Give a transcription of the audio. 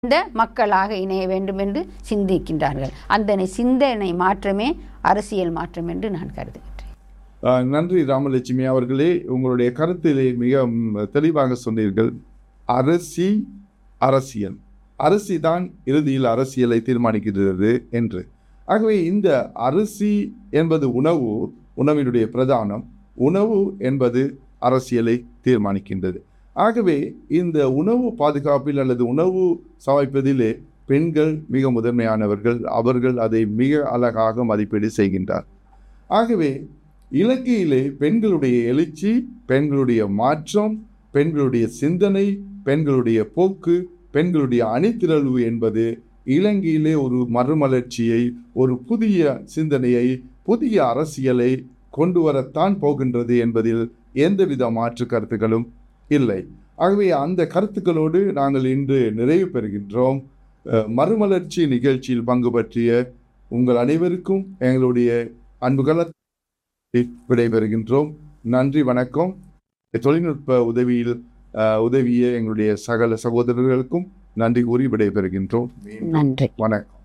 இந்த மக்களாக இணைய வேண்டும் என்று சிந்திக்கின்றார்கள் அந்த சிந்தனை மாற்றமே அரசியல் மாற்றம் என்று நான் கருதுகின்றேன் ஆஹ் நன்றி ராமலட்சுமி அவர்களே உங்களுடைய கருத்திலே மிக ம், தெளிவாக சொன்னீர்கள் அரசி அரசியல் அரசி தான் இறுதியில் அரசியலை தீர்மானிக்கிறது என்று ஆகவே இந்த அரிசி என்பது உணவு உணவினுடைய பிரதானம் உணவு என்பது அரசியலை தீர்மானிக்கின்றது ஆகவே இந்த உணவு பாதுகாப்பில் அல்லது உணவு சமைப்பதிலே பெண்கள் மிக முதன்மையானவர்கள் அவர்கள் அதை மிக அழகாக மதிப்பீடு செய்கின்றார் ஆகவே இலங்கையிலே பெண்களுடைய எழுச்சி பெண்களுடைய மாற்றம் பெண்களுடைய சிந்தனை பெண்களுடைய போக்கு பெண்களுடைய அணிதிரள்வு என்பது இலங்கையிலே ஒரு மறுமலர்ச்சியை ஒரு புதிய சிந்தனையை புதிய அரசியலை கொண்டு வரத்தான் போகின்றது என்பதில் எந்தவித மாற்று கருத்துக்களும் இல்லை ஆகவே அந்த கருத்துக்களோடு நாங்கள் இன்று நிறைவு பெறுகின்றோம் அஹ், மறுமலர்ச்சி நிகழ்ச்சியில் பங்கு பற்றிய உங்கள் அனைவருக்கும் எங்களுடைய அன்புகள விடைபெறுகின்றோம் நன்றி வணக்கம் தொழில்நுட்ப உதவியில் அஹ், உதவிய எங்களுடைய சகல சகோதரர்களுக்கும் நன்றி கூறி விடைபெறுகின்றோம் நன்றி வணக்கம்